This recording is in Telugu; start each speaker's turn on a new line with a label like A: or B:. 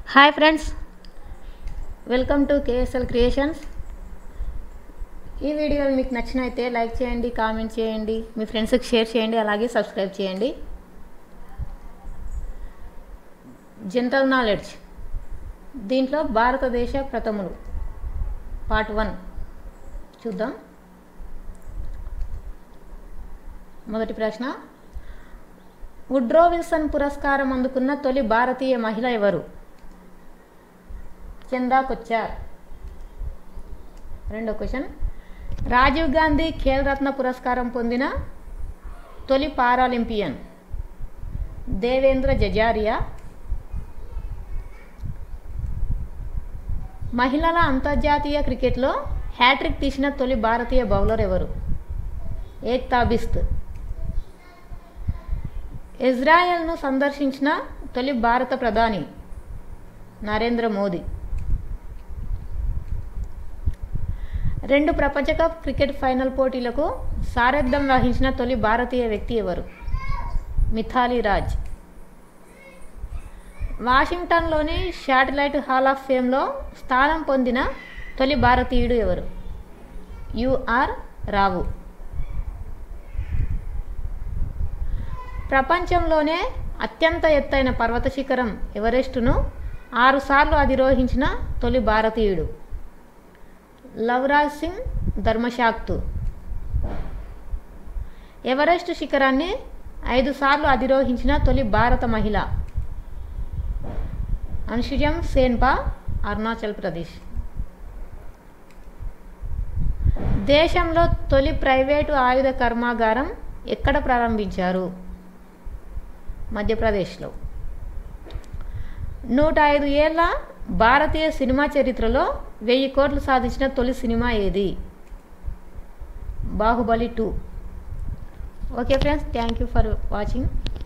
A: hi friends welcome to KSL creations ఈ వీడియో మీకు నచ్చినైతే లైక్ చేయండి కామెంట్ చేయండి మీ ఫ్రెండ్స్కి షేర్ చేయండి అలాగే సబ్స్క్రైబ్ చేయండి జనరల్ నాలెడ్జ్ దీంట్లో భారతదేశ ప్రథములు పార్ట్ వన్ చూద్దాం మొదటి ప్రశ్న వుడ్రో విల్సన్ పురస్కారం అందుకున్న తొలి భారతీయ మహిళ ఎవరు చందా కొచ్చార్ రెండో క్వశ్చన్ రాజీవ్ గాంధీ ఖేల్ రత్న పురస్కారం పొందిన తొలి పారాలింపియన్ దేవేంద్ర జజారియా మహిళల అంతర్జాతీయ క్రికెట్లో హ్యాట్రిక్ తీసిన తొలి భారతీయ బౌలర్ ఎవరు ఏక్తా బిస్త్ ఇజ్రాయెల్ను సందర్శించిన తొలి భారత ప్రధాని నరేంద్ర మోదీ రెండు ప్రపంచ కప్ క్రికెట్ ఫైనల్ పోటీలకు సారథ్యం వహించిన తొలి భారతీయ వ్యక్తి ఎవరు మిథాలీ రాజ్ వాషింగ్టన్లోని శాటిలైట్ హాల్ ఆఫ్ ఫేమ్లో స్థానం పొందిన తొలి భారతీయుడు ఎవరు యుఆర్ రావు ప్రపంచంలోనే అత్యంత ఎత్తైన పర్వత శిఖరం ఎవరెస్టును ఆరుసార్లు అధిరోహించిన తొలి భారతీయుడు లవరాజ్ సింగ్ ధర్మశాక్తు ఎవరెస్ట్ శిఖరాన్ని ఐదు సార్లు అధిరోహించిన తొలి భారత మహిళ అన్షుజం సేన్పా అరుణాచల్ ప్రదేశ్ దేశంలో తొలి ప్రైవేటు ఆయుధ కర్మాగారం ఎక్కడ ప్రారంభించారు మధ్యప్రదేశ్లో నూట ఐదు ఏళ్ళ భారతీయ సినిమా చరిత్రలో వెయ్యి కోట్లు సాధించిన తొలి సినిమా ఏది Baahubali two okay friends thank you for watching